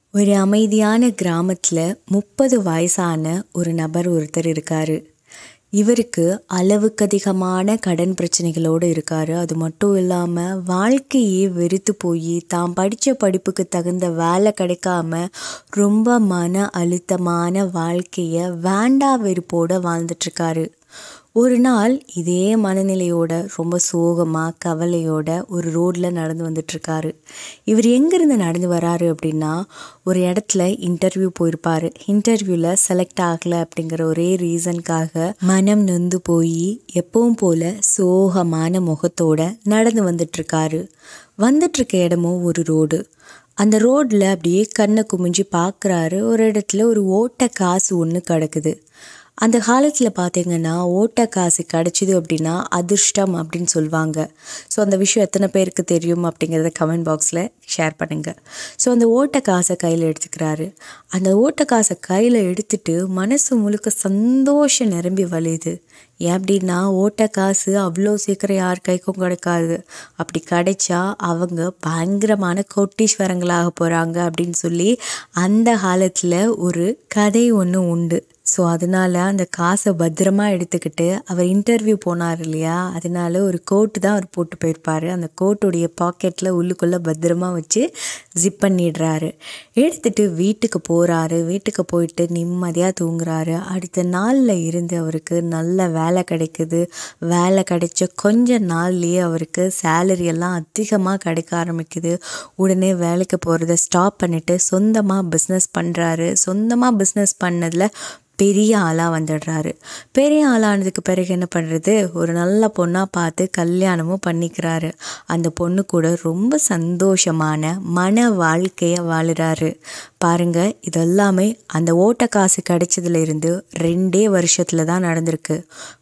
ஒரு அமைதியான கிராமத்தில் முப்பது வயசான ஒரு நபர் ஒருத்தர் இருக்கார் இவருக்கு அளவுக்கு அதிகமான கடன் பிரச்சனைகளோடு இருக்கார் அது மட்டும் இல்லாமல் வாழ்க்கையே வெறுத்து போய் தான் படித்த படிப்புக்கு தகுந்த வேலை கிடைக்காம ரொம்ப மன அழுத்தமான வாழ்க்கையை வேண்டா வெறுப்போடு வாழ்ந்துட்டுருக்காரு ஒரு நாள் இதே மனநிலையோட ரொம்ப சோகமாக கவலையோட ஒரு ரோட்டில் நடந்து வந்துட்டுருக்காரு இவர் எங்கேருந்து நடந்து வராரு அப்படின்னா ஒரு இடத்துல இன்டர்வியூ போயிருப்பார் இன்டர்வியூவில் செலக்ட் ஆகலை அப்படிங்கிற ஒரே ரீசனுக்காக மனம் நொந்து போய் எப்பவும் போல் சோகமான முகத்தோட நடந்து வந்துட்டுருக்காரு வந்துட்டுருக்க இடமும் ஒரு ரோடு அந்த ரோட்டில் அப்படியே கண்ணை குமிஞ்சு பார்க்குறாரு ஒரு இடத்துல ஒரு ஓட்டை காசு ஒன்று கிடக்குது அந்த காலத்தில் பார்த்தீங்கன்னா ஓட்டை காசு கிடச்சிது அப்படின்னா அதிர்ஷ்டம் அப்படின்னு சொல்லுவாங்க ஸோ அந்த விஷயம் எத்தனை பேருக்கு தெரியும் அப்படிங்கிறத கமெண்ட் பாக்ஸில் ஷேர் பண்ணுங்கள் ஸோ அந்த ஓட்டை காசை கையில் எடுத்துக்கிறாரு அந்த ஓட்டை காசை கையில் எடுத்துட்டு மனசு முழுக்க சந்தோஷம் நிரம்பி வழியுது ஏன் அப்படின்னா ஓட்ட காசு அவ்வளோ சீக்கிரம் யார் கைக்கும் கிடைக்காது அப்படி கிடைச்சா அவங்க பயங்கரமான கோட்டீஸ்வரங்களாக போகிறாங்க அப்படின்னு சொல்லி அந்த காலத்தில் ஒரு கதை ஒன்று உண்டு ஸோ அதனால் அந்த காசை பத்திரமா எடுத்துக்கிட்டு அவர் இன்டர்வியூ போனார் இல்லையா அதனால ஒரு கோட்டு தான் அவர் போட்டு போயிருப்பார் அந்த கோட்டுடைய பாக்கெட்டில் உள்ளுக்குள்ளே பத்திரமா வச்சு ஜிப் பண்ணிடுறாரு எடுத்துட்டு வீட்டுக்கு போகிறாரு வீட்டுக்கு போயிட்டு நிம்மதியாக தூங்குறாரு அடுத்த நாளில் இருந்து அவருக்கு நல்ல வேலை கிடைக்குது வேலை கிடைச்ச கொஞ்ச நாள்லேயே அவருக்கு சேலரி எல்லாம் அதிகமாக கிடைக்க ஆரம்பிக்குது உடனே வேலைக்கு போகிறத ஸ்டாப் பண்ணிவிட்டு சொந்தமாக பிஸ்னஸ் பண்ணுறாரு சொந்தமாக பிஸ்னஸ் பண்ணதில் பெரிய ஆளாக வந்துடுறாரு பெரிய ஆளானதுக்கு பிறகு என்ன பண்ணுறது ஒரு நல்ல பொண்ணாக பார்த்து கல்யாணமும் பண்ணிக்கிறாரு அந்த பொண்ணு கூட ரொம்ப சந்தோஷமான மன வாழ்க்கையை வாழுறாரு பாருங்க இதெல்லாமே அந்த ஓட்ட காசு கிடைச்சதுல இருந்து ரெண்டே வருஷத்துல தான் நடந்திருக்கு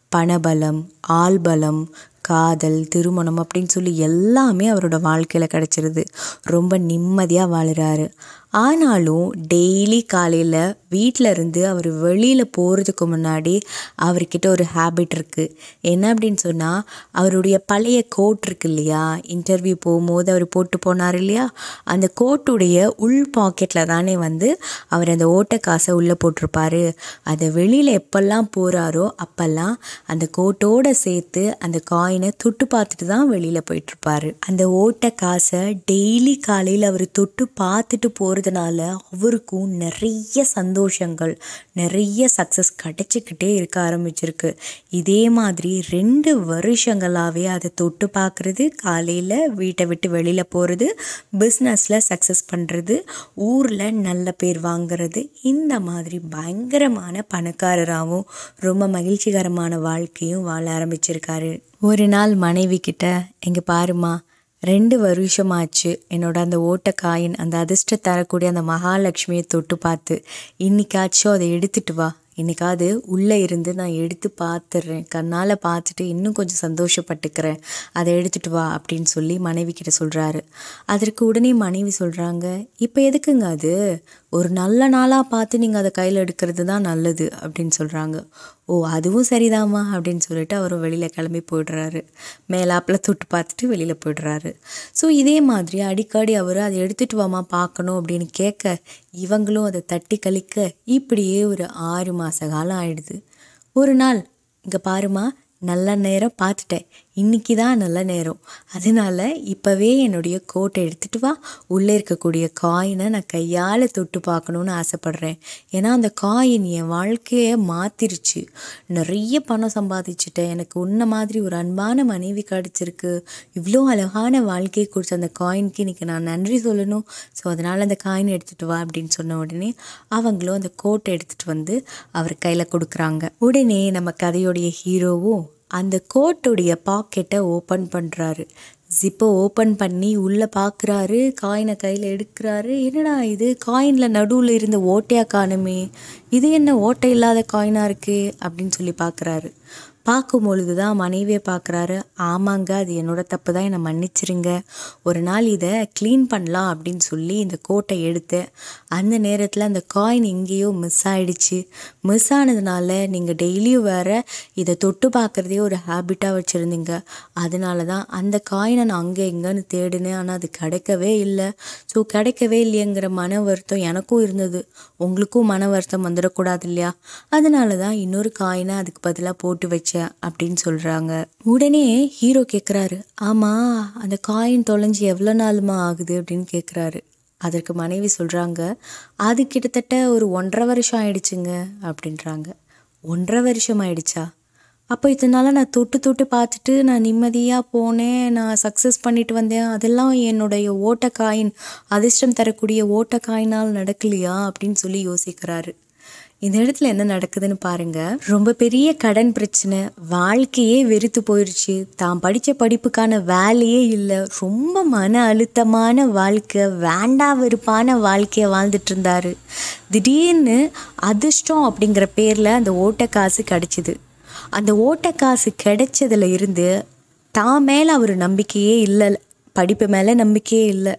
பணபலம் ஆள்பலம் காதல் திருமணம் அப்படின்னு சொல்லி எல்லாமே அவரோட வாழ்க்கையில் கிடச்சிருது ரொம்ப நிம்மதியாக வாழுறாரு ஆனாலும் டெய்லி காலையில் வீட்டில் இருந்து அவர் வெளியில் போகிறதுக்கு முன்னாடி அவர்கிட்ட ஒரு ஹேபிட் இருக்குது என்ன அப்படின்னு சொன்னால் அவருடைய பழைய கோட் இருக்கு இல்லையா இன்டர்வியூ போகும்போது அவர் போட்டு போனார் இல்லையா அந்த கோட்டுடைய உள் பாக்கெட்டில் தானே வந்து அவர் அந்த ஓட்ட காசை உள்ளே போட்டிருப்பாரு அதை வெளியில் எப்பெல்லாம் போகிறாரோ அப்போல்லாம் அந்த கோட்டோடு சேர்த்து அந்த காயினை தொட்டு பார்த்துட்டு தான் வெளியில் போயிட்டுருப்பாரு அந்த ஓட்ட காசை டெய்லி காலையில் அவர் தொட்டு பார்த்துட்டு போகிறதுனால அவருக்கும் நிறைய சந்தோஷங்கள் நிறைய சக்ஸஸ் கிடைச்சிக்கிட்டே இருக்க ஆரம்பிச்சிருக்கு இதே மாதிரி ரெண்டு வருஷங்களாகவே அதை தொட்டு பார்க்குறது காலையில் வீட்டை விட்டு வெளியில் போகிறது பிஸ்னஸில் சக்ஸஸ் பண்ணுறது ஊரில் நல்ல பேர் வாங்குறது இந்த மாதிரி பயங்கரமான பணக்காரராகவும் ரொம்ப மகிழ்ச்சிகரமான வாழ்க்கையும் வாழ ஆரம்பிச்சிருக்காரு ஒரு நாள் மனைவி கிட்ட எங்கே பாருமா ரெண்டு வருஷமாச்சு என்னோட அந்த ஓட்ட காயின் அந்த அதிர்ஷ்டம் தரக்கூடிய அந்த மகாலட்சுமியை தொட்டு பார்த்து இன்னைக்காச்சும் அதை எடுத்துட்டு வா என்னைக்காவது உள்ளே இருந்து நான் எடுத்து பார்த்துட்றேன் கண்ணால் பார்த்துட்டு இன்னும் கொஞ்சம் சந்தோஷப்பட்டுக்கிறேன் அதை எடுத்துகிட்டு வா அப்படின்னு சொல்லி மனைவி கிட்ட சொல்கிறாரு அதற்கு உடனே மனைவி சொல்கிறாங்க இப்போ எதுக்குங்க அது ஒரு நல்ல நாளாக பார்த்து நீங்கள் அதை கையில் எடுக்கிறது தான் நல்லது அப்படின்னு சொல்கிறாங்க ஓ அதுவும் சரிதாம்மா அப்படின்னு சொல்லிட்டு அவரும் வெளியில் கிளம்பி போய்டுறாரு மேலாப்பில் தொட்டு பார்த்துட்டு வெளியில் போய்டுறாரு ஸோ இதே மாதிரி அடிக்கடி அவர் அதை எடுத்துகிட்டு வாமா பார்க்கணும் அப்படின்னு கேட்க இவங்களும் அதை தட்டி கழிக்க இப்படியே ஒரு ஆறு மாத காலம் ஆயிடுது ஒரு நாள் இங்கே பாருமா நல்ல நேரம் பார்த்துட்டேன் இன்றைக்கி தான் நல்ல நேரம் அதனால் இப்போவே என்னுடைய கோட்டை எடுத்துகிட்டு வா உள்ளே இருக்கக்கூடிய காயினை நான் கையால் தொட்டு பார்க்கணுன்னு ஆசைப்பட்றேன் ஏன்னா அந்த காயின் என் வாழ்க்கையை மாற்றிருச்சு நிறைய பணம் சம்பாதிச்சிட்டேன் எனக்கு உன்ன மாதிரி ஒரு அன்பான மனைவி கிடச்சிருக்கு இவ்வளோ அழகான வாழ்க்கையை கொடுத்த அந்த காயினுக்கு இன்றைக்கி நான் நன்றி சொல்லணும் ஸோ அதனால் அந்த காயின் எடுத்துகிட்டு வா அப்படின்னு சொன்ன உடனே அவங்களும் அந்த கோட்டை எடுத்துகிட்டு வந்து அவர் கையில் கொடுக்குறாங்க உடனே நம்ம கதையோடைய ஹீரோவும் அந்த கோட்டுடைய பாக்கெட்டை ஓப்பன் பண்ணுறாரு ஜிப்பை ஓப்பன் பண்ணி உள்ளே பார்க்குறாரு காயினை கையில் எடுக்கிறாரு என்னடா இது காயினில் நடுவில் இருந்த ஓட்டையாக காணுமே இது என்ன ஓட்டை இல்லாத காயினாக இருக்கே அப்படின்னு சொல்லி பார்க்குறாரு பார்க்கும் பொழுது தான் மனைவியை பார்க்குறாரு ஆமாங்க அது என்னோட தப்பு தான் என்னை மன்னிச்சிருங்க ஒரு நாள் இதை க்ளீன் பண்ணலாம் அப்படின்னு சொல்லி இந்த கோட்டை எடுத்து அந்த நேரத்தில் அந்த காயின் எங்கேயோ மிஸ் ஆயிடுச்சு மிஸ் ஆனதுனால நீங்கள் டெய்லியும் வேற இதை தொட்டு பார்க்குறதே ஒரு ஹேபிட்டாக வச்சுருந்தீங்க அதனால தான் அந்த காயினை நான் அங்கே எங்கேன்னு தேடினேன் ஆனால் அது கிடைக்கவே இல்லை ஸோ கிடைக்கவே இல்லையங்கிற மன வருத்தம் எனக்கும் இருந்தது உங்களுக்கும் மன வருத்தம் வந்துடக்கூடாது இல்லையா அதனால தான் இன்னொரு காயினை அதுக்கு பதிலாக போட்டு வச்சேன் அப்படின்னு சொல்கிறாங்க உடனே ஹீரோ கேட்குறாரு ஆமாம் அந்த காயின் தொலைஞ்சு எவ்வளோ நாளுமா ஆகுது அப்படின்னு கேட்குறாரு அதற்கு மனைவி சொல்கிறாங்க அது கிட்டத்தட்ட ஒரு ஒன்றரை வருஷம் ஆயிடுச்சுங்க அப்படின்றாங்க ஒன்றரை வருஷம் ஆயிடுச்சா அப்போ இதனால நான் தொட்டு தொட்டு பார்த்துட்டு நான் நிம்மதியாக போனேன் நான் சக்ஸஸ் பண்ணிட்டு வந்தேன் அதெல்லாம் என்னுடைய ஓட்டக்காயின் அதிர்ஷ்டம் தரக்கூடிய ஓட்டக்காயினால் நடக்கலையா அப்படின்னு சொல்லி யோசிக்கிறாரு இந்த இடத்துல என்ன நடக்குதுன்னு பாருங்க ரொம்ப பெரிய கடன் பிரச்சனை வாழ்க்கையே வெறுத்து போயிடுச்சு தான் படித்த படிப்புக்கான வேலையே இல்லை ரொம்ப மன அழுத்தமான வாழ்க்கை வேண்டா வெறுப்பான வாழ்க்கையை வாழ்ந்துட்டு இருந்தாரு திடீர்னு அதிர்ஷ்டம் அப்படிங்கிற பேரில் அந்த ஓட்ட காசு கிடச்சிது அந்த ஓட்ட காசு கிடைச்சதுல இருந்து தான் மேலே அவர் நம்பிக்கையே இல்லை படிப்பு மேலே நம்பிக்கையே இல்லை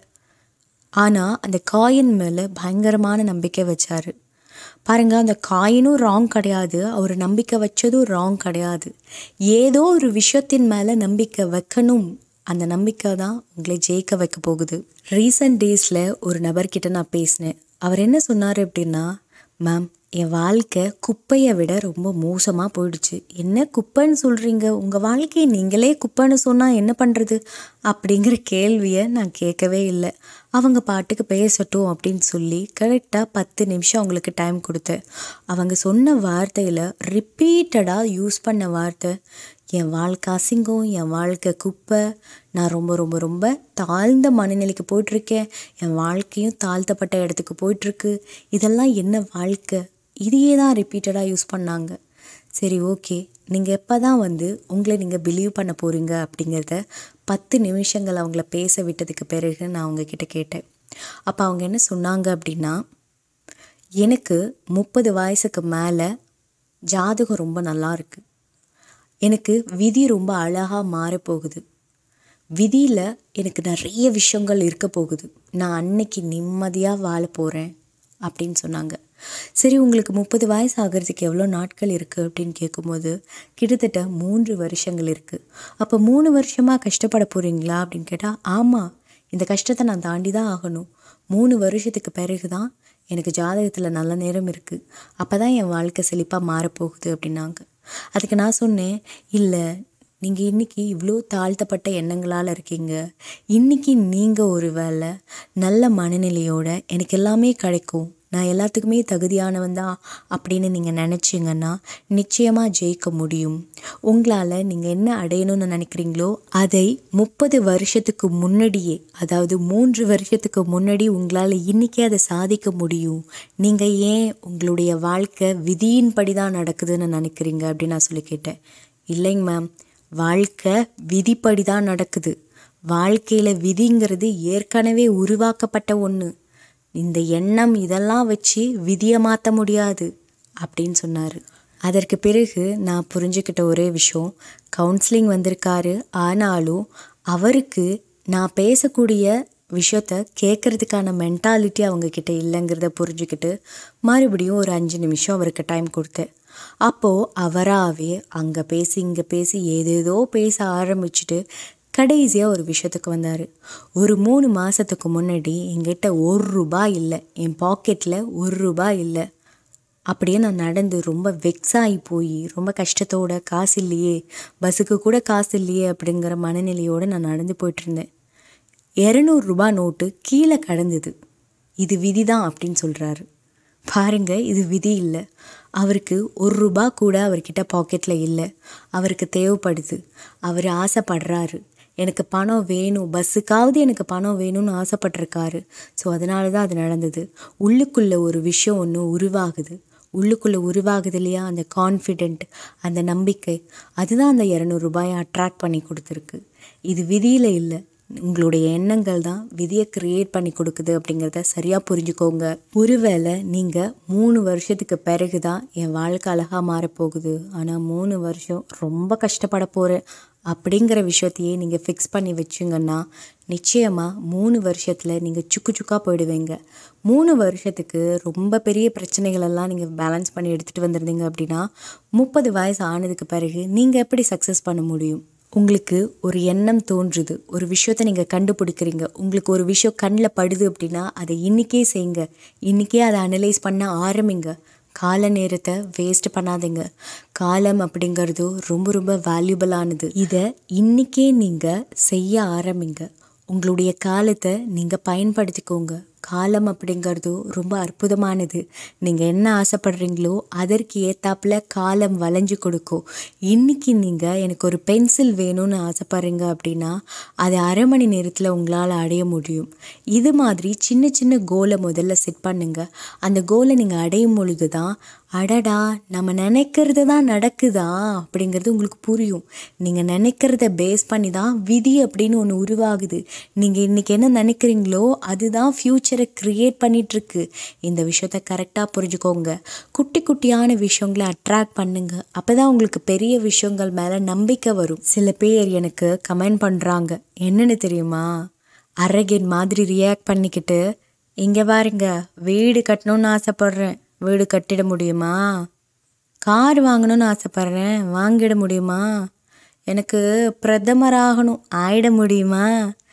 ஆனால் அந்த காயின் மேலே பயங்கரமான நம்பிக்கை வச்சார் பாருங்க அந்த காயினும் ராங் கிடையாது அவர் நம்பிக்கை வச்சதும் ராங் கிடையாது ஏதோ ஒரு விஷயத்தின் மேலே நம்பிக்கை வைக்கணும் அந்த நம்பிக்கை தான் உங்களை ஜெயிக்க வைக்க போகுது ரீசன்ட் டேஸில் ஒரு நபர்கிட்ட நான் பேசினேன் அவர் என்ன சொன்னார் அப்படின்னா மேம் என் வாழ்க்கை குப்பையை விட ரொம்ப மோசமாக போயிடுச்சு என்ன குப்பைன்னு சொல்கிறீங்க உங்கள் வாழ்க்கையை நீங்களே குப்பைன்னு சொன்னால் என்ன பண்ணுறது அப்படிங்கிற கேள்வியை நான் கேட்கவே இல்லை அவங்க பாட்டுக்கு பேசட்டும் அப்படின்னு சொல்லி கரெக்டாக பத்து நிமிஷம் அவங்களுக்கு டைம் கொடுத்தேன் அவங்க சொன்ன வார்த்தையில் ரிப்பீட்டடாக யூஸ் பண்ண வார்த்தை என் வாழ்க்கை அசிங்கம் என் வாழ்க்கை குப்பை நான் ரொம்ப ரொம்ப ரொம்ப தாழ்ந்த மனநிலைக்கு போயிட்டுருக்கேன் என் வாழ்க்கையும் தாழ்த்தப்பட்ட இடத்துக்கு போயிட்டுருக்கு இதெல்லாம் என்ன வாழ்க்கை இதையே தான் ரிப்பீட்டடாக யூஸ் பண்ணாங்க சரி ஓகே நீங்கள் எப்போ தான் வந்து உங்களை நீங்கள் பிலீவ் பண்ண போகிறீங்க அப்படிங்கிறத பத்து நிமிஷங்கள் அவங்கள பேச விட்டதுக்கு பிறகு நான் அவங்கக்கிட்ட கேட்டேன் அப்போ அவங்க என்ன சொன்னாங்க அப்படின்னா எனக்கு முப்பது வயசுக்கு மேலே ஜாதகம் ரொம்ப நல்லா இருக்குது எனக்கு விதி ரொம்ப அழகாக மாறப்போகுது விதியில் எனக்கு நிறைய விஷயங்கள் இருக்க போகுது நான் அன்னைக்கு நிம்மதியாக வாழ போகிறேன் அப்படின்னு சொன்னாங்க சரி உங்களுக்கு முப்பது வயசு ஆகிறதுக்கு எவ்வளோ நாட்கள் இருக்குது அப்படின்னு கேட்கும்போது கிட்டத்தட்ட மூன்று வருஷங்கள் இருக்குது அப்போ மூணு வருஷமாக கஷ்டப்பட போகிறீங்களா அப்படின்னு கேட்டால் ஆமாம் இந்த கஷ்டத்தை நான் தாண்டி தான் ஆகணும் மூணு வருஷத்துக்கு பிறகு தான் எனக்கு ஜாதகத்தில் நல்ல நேரம் இருக்குது அப்போ தான் என் வாழ்க்கை செழிப்பாக மாறப்போகுது அப்படின்னாங்க அதுக்கு நான் சொன்னேன் இல்லை நீங்கள் இன்றைக்கி இவ்வளோ தாழ்த்தப்பட்ட எண்ணங்களால் இருக்கீங்க இன்றைக்கி நீங்கள் ஒரு வேளை நல்ல மனநிலையோட எனக்கு எல்லாமே கிடைக்கும் நான் எல்லாத்துக்குமே தகுதியானவன் தான் அப்படின்னு நீங்கள் நினச்சிங்கன்னா நிச்சயமாக ஜெயிக்க முடியும் உங்களால் நீங்கள் என்ன அடையணும்னு நினைக்கிறீங்களோ அதை முப்பது வருஷத்துக்கு முன்னாடியே அதாவது மூன்று வருஷத்துக்கு முன்னாடி உங்களால் இன்றைக்கே அதை சாதிக்க முடியும் நீங்கள் ஏன் உங்களுடைய வாழ்க்கை விதியின்படி தான் நடக்குதுன்னு நினைக்கிறீங்க அப்படின்னு நான் சொல்லி கேட்டேன் இல்லைங்க மேம் வாழ்க்கை விதிப்படி தான் நடக்குது வாழ்க்கையில் விதிங்கிறது ஏற்கனவே உருவாக்கப்பட்ட ஒன்று இந்த எண்ணம் இதெல்லாம் வச்சு விதியை மாற்ற முடியாது அப்படின்னு சொன்னார் அதற்கு பிறகு நான் புரிஞ்சுக்கிட்ட ஒரே விஷயம் கவுன்சிலிங் வந்திருக்காரு ஆனாலும் அவருக்கு நான் பேசக்கூடிய விஷயத்த கேட்குறதுக்கான மென்டாலிட்டி அவங்கக்கிட்ட இல்லைங்கிறத புரிஞ்சுக்கிட்டு மறுபடியும் ஒரு அஞ்சு நிமிஷம் அவருக்கு டைம் கொடுத்தேன் அப்போது அவராகவே அங்கே பேசி இங்கே பேசி ஏதேதோ பேச ஆரம்பிச்சுட்டு கடைசியாக ஒரு விஷயத்துக்கு வந்தார் ஒரு மூணு மாதத்துக்கு முன்னாடி என்கிட்ட ஒரு ரூபாய் இல்லை என் பாக்கெட்டில் ஒரு ரூபாய் இல்லை அப்படியே நான் நடந்து ரொம்ப வெக்ஸ் ஆகி போய் ரொம்ப கஷ்டத்தோட காசு இல்லையே பஸ்ஸுக்கு கூட காசு இல்லையே அப்படிங்கிற மனநிலையோடு நான் நடந்து போயிட்டுருந்தேன் இரநூறுபா நோட்டு கீழே கடந்தது இது விதி தான் அப்படின்னு சொல்கிறாரு பாருங்க இது விதி இல்லை அவருக்கு ஒரு ரூபா கூட அவர்கிட்ட பாக்கெட்டில் இல்லை அவருக்கு தேவைப்படுது அவர் ஆசைப்படுறாரு எனக்கு பணம் வேணும் பஸ்ஸுக்காவது எனக்கு பணம் வேணும்னு ஆசைப்பட்டிருக்காரு ஸோ அதனால தான் அது நடந்தது உள்ளுக்குள்ளே ஒரு விஷயம் ஒன்று உருவாகுது உள்ளுக்குள்ளே உருவாகுது இல்லையா அந்த கான்ஃபிடென்ட் அந்த நம்பிக்கை அதுதான் அந்த இரநூறுபாயை அட்ராக்ட் பண்ணி கொடுத்துருக்கு இது விதியில் இல்லை உங்களுடைய எண்ணங்கள் தான் விதியை கிரியேட் பண்ணி கொடுக்குது அப்படிங்கிறத சரியாக புரிஞ்சுக்கோங்க ஒருவேளை நீங்கள் மூணு வருஷத்துக்கு பிறகு தான் என் வாழ்க்கை அழகாக மாறப்போகுது ஆனால் மூணு வருஷம் ரொம்ப கஷ்டப்பட போகிறேன் அப்படிங்கிற விஷயத்தையே நீங்கள் ஃபிக்ஸ் பண்ணி வச்சிங்கன்னா நிச்சயமாக மூணு வருஷத்தில் நீங்கள் சுக்கு சுக்காக போயிடுவீங்க மூணு வருஷத்துக்கு ரொம்ப பெரிய பிரச்சனைகளெல்லாம் நீங்கள் பேலன்ஸ் பண்ணி எடுத்துகிட்டு வந்திருந்தீங்க அப்படின்னா முப்பது வயசு ஆனதுக்கு பிறகு நீங்கள் எப்படி சக்ஸஸ் பண்ண முடியும் உங்களுக்கு ஒரு எண்ணம் தோன்றுது ஒரு விஷயத்தை நீங்கள் கண்டுபிடிக்கிறீங்க உங்களுக்கு ஒரு விஷயம் கண்ணில் படுது அப்படின்னா அதை இன்றைக்கே செய்யுங்க இன்றைக்கே அதை அனலைஸ் பண்ண ஆரம்பிங்க கால நேரத்தை வேஸ்ட் பண்ணாதீங்க காலம் அப்படிங்கிறது ரொம்ப ரொம்ப வேல்யூபிளானது இதை இன்றைக்கே நீங்கள் செய்ய ஆரம்பிங்க உங்களுடைய காலத்தை நீங்கள் பயன்படுத்திக்கோங்க காலம் அப்படிங்கிறது ரொம்ப அற்புதமானது நீங்கள் என்ன ஆசைப்படுறீங்களோ அதற்கு ஏத்தாப்புல காலம் வளைஞ்சு கொடுக்கும் இன்றைக்கி நீங்கள் எனக்கு ஒரு பென்சில் வேணும்னு ஆசைப்படுறீங்க அப்படின்னா அதை அரை மணி நேரத்தில் உங்களால் அடைய முடியும் இது மாதிரி சின்ன சின்ன கோலை முதல்ல செட் பண்ணுங்க அந்த கோலை நீங்கள் அடையும் பொழுது தான் அடடா நம்ம நினைக்கிறது தான் நடக்குதா அப்படிங்கிறது உங்களுக்கு புரியும் நீங்கள் நினைக்கிறத பேஸ் பண்ணி தான் விதி அப்படின்னு ஒன்று உருவாகுது நீங்கள் இன்றைக்கி என்ன நினைக்கிறீங்களோ அதுதான் ஃப்யூச்சரை க்ரியேட் பண்ணிகிட்ருக்கு இந்த விஷயத்த கரெக்டாக புரிஞ்சுக்கோங்க குட்டி குட்டியான விஷயங்களை அட்ராக்ட் பண்ணுங்க அப்போ தான் உங்களுக்கு பெரிய விஷயங்கள் மேலே நம்பிக்கை வரும் சில பேர் எனக்கு கமெண்ட் பண்ணுறாங்க என்னென்னு தெரியுமா அரகன் மாதிரி ரியாக்ட் பண்ணிக்கிட்டு இங்கே பாருங்க வீடு கட்டணும்னு ஆசைப்பட்றேன் வீடு கட்டிட முடியுமா கார் வாங்கணும்னு ஆசைப்பட்றேன் வாங்கிட முடியுமா எனக்கு பிரதமர் ஆகணும் ஆயிட முடியுமா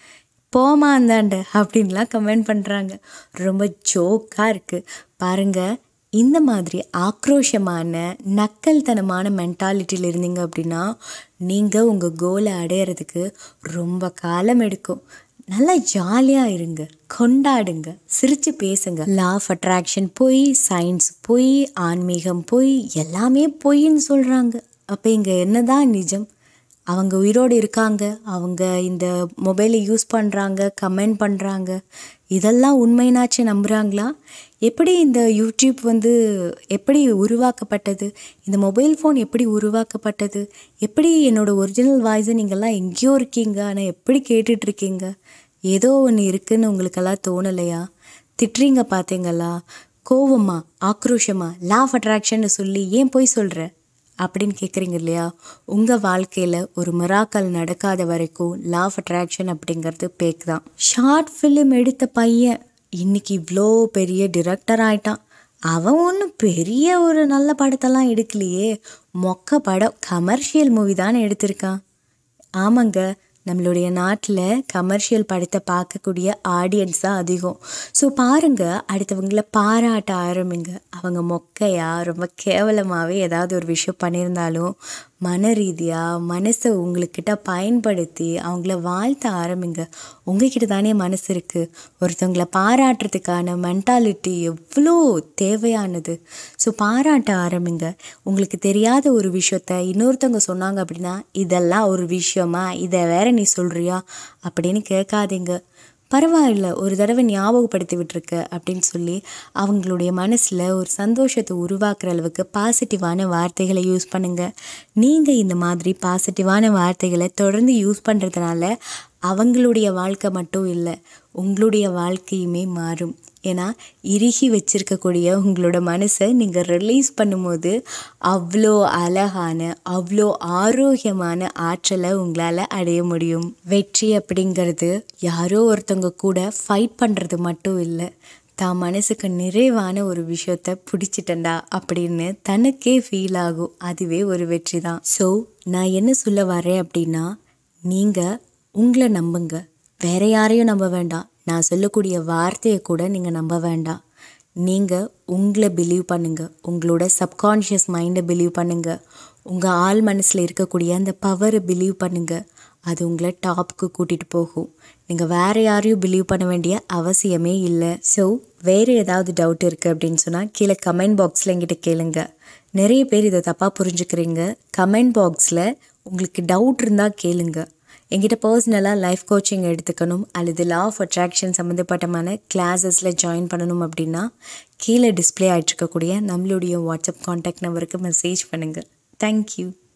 போமா அந்தாண்ட அப்படின்லாம் கமெண்ட் பண்ணுறாங்க ரொம்ப ஜோக்காக இருக்குது பாருங்கள் இந்த மாதிரி ஆக்ரோஷமான நக்கல்தனமான மென்டாலிட்டியில் இருந்தீங்க அப்படின்னா நீங்கள் உங்கள் கோலை அடையிறதுக்கு ரொம்ப காலம் எடுக்கும் நல்லா ஜாலியாக இருங்க கொண்டாடுங்க சிரித்து பேசுங்க லா ஆஃப் அட்ராக்ஷன் போய் சயின்ஸ் போய் ஆன்மீகம் போய் எல்லாமே பொய்ன்னு சொல்கிறாங்க அப்போ இங்கே என்னதான் நிஜம் அவங்க உயிரோடு இருக்காங்க அவங்க இந்த மொபைலை யூஸ் பண்ணுறாங்க கமெண்ட் பண்ணுறாங்க இதெல்லாம் உண்மைனாச்சு நம்புகிறாங்களா எப்படி இந்த யூடியூப் வந்து எப்படி உருவாக்கப்பட்டது இந்த மொபைல் ஃபோன் எப்படி உருவாக்கப்பட்டது எப்படி என்னோடய ஒரிஜினல் வாய்ஸை நீங்கள்லாம் எங்கேயோ இருக்கீங்க ஆனால் எப்படி கேட்டுட்ருக்கீங்க ஏதோ ஒன்று இருக்குன்னு உங்களுக்கெல்லாம் தோணலையா திட்டுறீங்க பார்த்தீங்களா கோவமா ஆக்ரோஷமா லா ஆஃப் அட்ராக்ஷன்னு சொல்லி ஏன் போய் சொல்கிற அப்படின்னு கேட்குறீங்க இல்லையா உங்கள் வாழ்க்கையில் ஒரு மிராக்கல் நடக்காத வரைக்கும் லா ஆஃப் அட்ராக்ஷன் அப்படிங்கிறது பேக் தான் ஷார்ட் ஃபிலிம் எடுத்த பையன் இன்னைக்கு இவ்வளோ பெரிய டிரெக்டர் ஆயிட்டான் அவன் ஒன்றும் பெரிய ஒரு நல்ல படத்தெல்லாம் எடுக்கலையே மொக்க படம் கமர்ஷியல் மூவி தானே எடுத்திருக்கான் ஆமாங்க நம்மளுடைய நாட்டில் கமர்ஷியல் படத்தை பார்க்கக்கூடிய ஆடியன்ஸ் தான் அதிகம் ஸோ பாருங்கள் அடுத்தவங்கள பாராட்ட ஆரம்பிங்க அவங்க மொக்கையா ரொம்ப கேவலமாகவே ஏதாவது ஒரு விஷயம் பண்ணியிருந்தாலும் மன ரீதியாக மனசை உங்களுக்கிட்ட பயன்படுத்தி அவங்கள வாழ்த்த ஆரம்பிங்க உங்ககிட்ட தானே மனசு இருக்குது ஒருத்தவங்கள பாராட்டுறதுக்கான மென்டாலிட்டி எவ்வளோ தேவையானது ஸோ பாராட்ட ஆரம்பிங்க உங்களுக்கு தெரியாத ஒரு விஷயத்த இன்னொருத்தவங்க சொன்னாங்க அப்படின்னா இதெல்லாம் ஒரு விஷயமா இதை வேற நீ சொல்கிறியா அப்படின்னு கேட்காதீங்க பரவாயில்ல ஒரு தடவை ஞாபகப்படுத்தி விட்டுருக்க அப்படின்னு சொல்லி அவங்களுடைய மனசில் ஒரு சந்தோஷத்தை உருவாக்குற அளவுக்கு பாசிட்டிவான வார்த்தைகளை யூஸ் பண்ணுங்கள் நீங்கள் இந்த மாதிரி பாசிட்டிவான வார்த்தைகளை தொடர்ந்து யூஸ் பண்ணுறதுனால அவங்களுடைய வாழ்க்கை மட்டும் இல்லை உங்களுடைய வாழ்க்கையுமே மாறும் ஏன்னா இறுகி வச்சிருக்கக்கூடிய உங்களோட மனசை நீங்கள் ரிலீஸ் பண்ணும்போது அவ்வளோ அழகான அவ்வளோ ஆரோக்கியமான ஆற்றலை உங்களால் அடைய முடியும் வெற்றி அப்படிங்கிறது யாரோ ஒருத்தவங்க கூட ஃபைட் பண்ணுறது மட்டும் இல்லை தான் மனசுக்கு நிறைவான ஒரு விஷயத்த பிடிச்சிட்டண்டா அப்படின்னு தனக்கே ஃபீல் ஆகும் அதுவே ஒரு வெற்றி தான் ஸோ நான் என்ன சொல்ல வரேன் அப்படின்னா நீங்கள் உங்களை நம்புங்க வேற யாரையும் நம்ப வேண்டாம் நான் சொல்லக்கூடிய வார்த்தையை கூட நீங்கள் நம்ப வேண்டாம் நீங்கள் உங்களை பிலீவ் பண்ணுங்கள் உங்களோட சப்கான்ஷியஸ் மைண்டை பிலீவ் பண்ணுங்கள் உங்கள் ஆள் மனசில் இருக்கக்கூடிய அந்த பவரை பிலீவ் பண்ணுங்கள் அது உங்களை டாப்புக்கு கூட்டிகிட்டு போகும் நீங்கள் வேறு யாரையும் பிலீவ் பண்ண வேண்டிய அவசியமே இல்லை ஸோ வேறு ஏதாவது டவுட் இருக்குது அப்படின்னு சொன்னால் கீழே கமெண்ட் பாக்ஸில் என்கிட்ட கேளுங்க நிறைய பேர் இதை தப்பாக புரிஞ்சுக்கிறீங்க கமெண்ட் பாக்ஸில் உங்களுக்கு டவுட் இருந்தால் கேளுங்க என்கிட்ட பர்சனலாக லைஃப் கோச்சிங் எடுத்துக்கணும் அல்லது லா ஆஃப் அட்ராக்ஷன் சம்மந்தப்பட்டமான கிளாஸஸில் ஜாயின் பண்ணணும் அப்படின்னா கீழே டிஸ்பிளே ஆகிட்டு இருக்கக்கூடிய நம்மளுடைய வாட்ஸ்அப் காண்டாக்ட் நம்பருக்கு மெசேஜ் பண்ணுங்கள் தேங்க்யூ